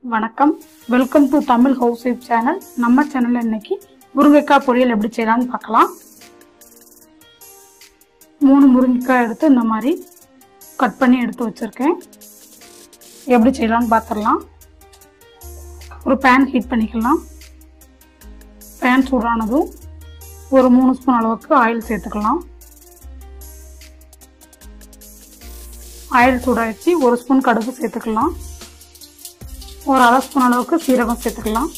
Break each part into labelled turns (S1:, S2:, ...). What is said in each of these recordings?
S1: வணக்கம் welcome to Tamil house vibe channel நம்ம சேனல்ல இன்னைக்கு முருங்கைக்காய் பொரியல் எப்படி செய்யலாம்னு பார்க்கலாம் மூணு முருங்கைக்காய் எடுத்து இந்த மாதிரி கட் பண்ணி எடுத்து வச்சிருக்கேன் எப்படி செய்யலாம்னு பார்த்துடலாம் ஒரு பேன் ஹீட் பண்ணிக்கலாம் பேன் சூடானதும் ஒரு மூணு ஸ்பூன் அளவுக்கு ஆயில் சேர்த்துக்கலாம் ஆயில் சூடாயிடுச்சு ஒரு ஸ்பூன் கடுகு சேர்த்துக்கலாம் ஒரு அரை ஸ்பூன் அளவுக்கு சீரகம் சேர்த்துக்கலாம்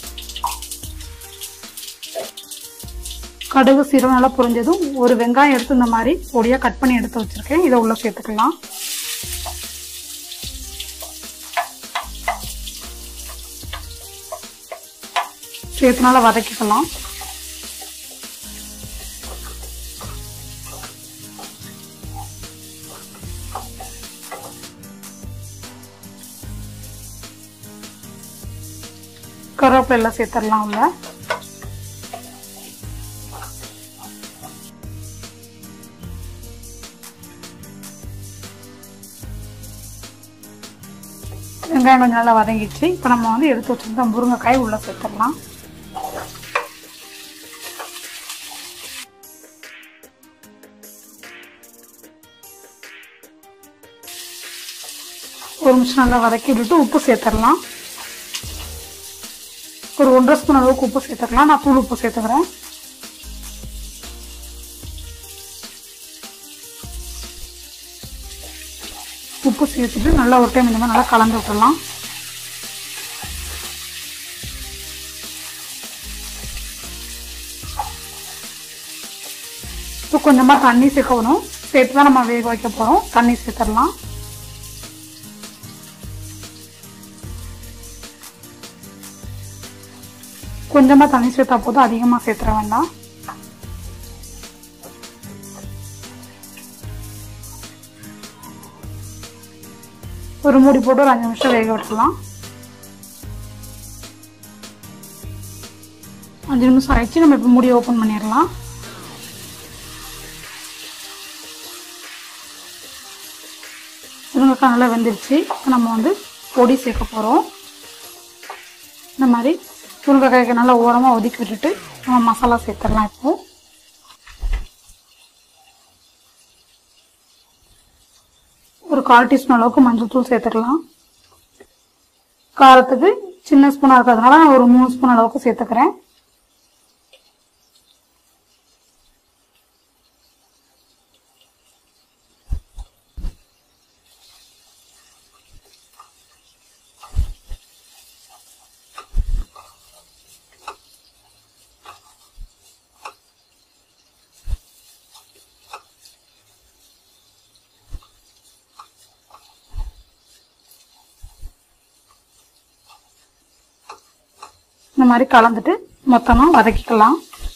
S1: கடுகு சீரகம் நல்லா புரிஞ்சதும் ஒரு வெங்காயம் எடுத்து இந்த மாதிரி பொடியாக கட் பண்ணி எடுத்து வச்சிருக்கேன் இதை உள்ள சேர்த்துக்கலாம் சேர்த்து நல்லா வதக்கிக்கலாம் கருவேப்பிலை எல்லாம் சேர்த்துடலாம் உள்ள வெங்காயம் கொஞ்சம் நல்லா வதங்கிடுச்சு இப்போ நம்ம வந்து எடுத்து வச்சிருந்த முருங்கைக்காய் உள்ள சேர்த்துடலாம் ஒரு நிமிஷம் நல்லா வதக்கி விட்டுட்டு உப்பு சேர்த்துடலாம் ஒரு ஒன்றரை ஸ்பூன் அளவுக்கு உப்பு சேர்த்துக்கலாம் நான் தூள் உப்பு சேர்த்துக்கிறேன் உப்பு சேர்த்துட்டு நல்லா ஒரு டைம் இந்த மாதிரி நல்லா கலந்து விட்டுடலாம் இப்போ கொஞ்சமாக தண்ணி சேர்க்கணும் சேர்த்து தான் நம்ம வேக வைக்க போகிறோம் தண்ணி சேர்த்துடலாம் கொஞ்சமாக தண்ணி சேர்த்தா போதும் அதிகமாக சேர்த்துற வேண்டாம் ஒரு மூடி போட்டு ஒரு அஞ்சு நிமிஷம் வேக விட்டுலாம் அஞ்சு நிமிஷம் ஆயிடுச்சு நம்ம இப்போ மூடி ஓப்பன் பண்ணிடலாம் முருங்கைக்காய் நல்லா வெந்துருச்சு இப்போ நம்ம வந்து பொடி சேர்க்க போகிறோம் இந்த மாதிரி முருங்கைக்காய்க்கு நல்லா ஓரமாக ஒதுக்கி விட்டுட்டு நம்ம மசாலா சேர்த்துடலாம் இப்போ ஒரு கால் டீஸ்பூன் அளவுக்கு மஞ்சள் தூள் சேர்த்துக்கலாம் காரத்துக்கு சின்ன ஸ்பூனாக இருக்கிறதுனால நான் ஒரு மூணு ஸ்பூன் அளவுக்கு சேர்த்துக்கிறேன் இந்த மாதிரி கலந்துட்டு மொத்தமாக வதக்கிக்கலாம்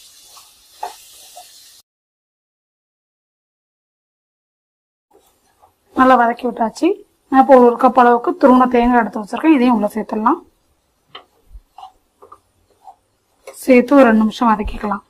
S1: நல்லா வதக்கி விட்டாச்சு நான் இப்போ ஒரு கப் அளவுக்கு துருவன தேங்காய் எடுத்து வச்சிருக்கேன் இதையும் உள்ள சேர்த்துடலாம் சேர்த்து ஒரு ரெண்டு நிமிஷம் வதக்கிக்கலாம்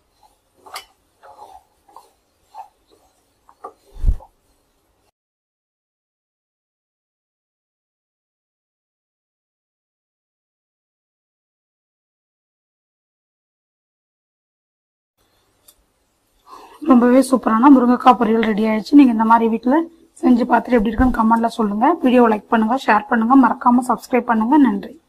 S1: ரொம்பவே சூப்பரான முருங்கைக்காய் பொரியல் ரெடி ஆயிடுச்சு நீங்கள் இந்த மாதிரி வீட்டில் செஞ்சு பார்த்துட்டு எப்படி இருக்குன்னு கமெண்ட்ல சொல்லுங்கள் வீடியோ லைக் பண்ணுங்கள் ஷேர் பண்ணுங்கள் மறக்காமல் சப்ஸ்கிரைப் பண்ணுங்கள் நன்றி